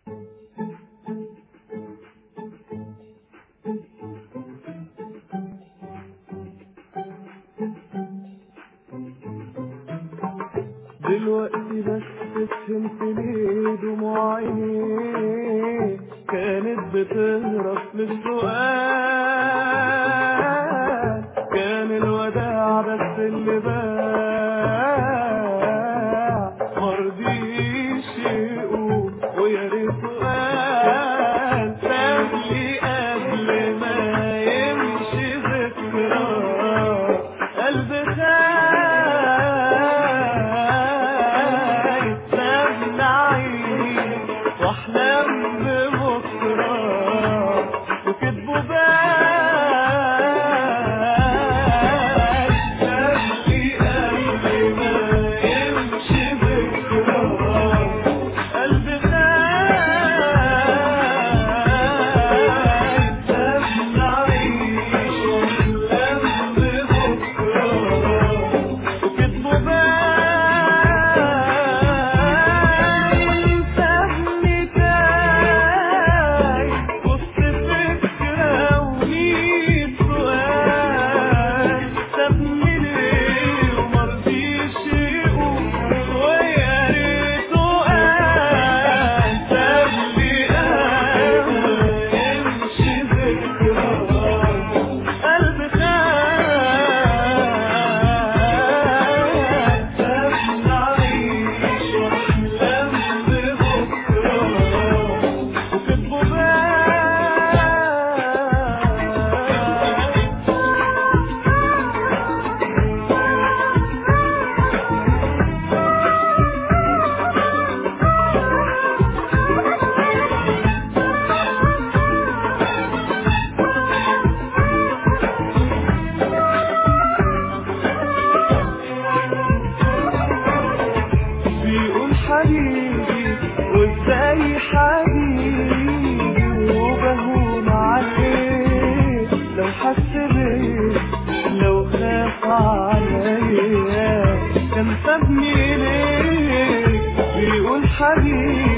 دلوقتي بس فهمت ليه دموع عينيه كانت بتهرب للسؤال كان الوداع بس اللي باع مرضيش يقول ويا ريته قال سابلي قبل ما يمشي ذكراه قلب خايف سابني أعيش واحلم ببكره وكتبه باين سابلي قبل ما يمشي ذكراه قلب خايف سابني أعيش واحلم ببكره وكتبه باين سهمي تايه وسط فكرة وميت سؤال سابني ليه ومرضيش يقول ويا ريته قال سابني قبل يمشي ذكراه قلب خايف سابني أعيش وأحلم ببكرة وكتبه بيقول حبيبي وازاي حبيبي وبهون عليه لو حس بيه لو خاف عليا كان سابني ليه بيقول حبيبي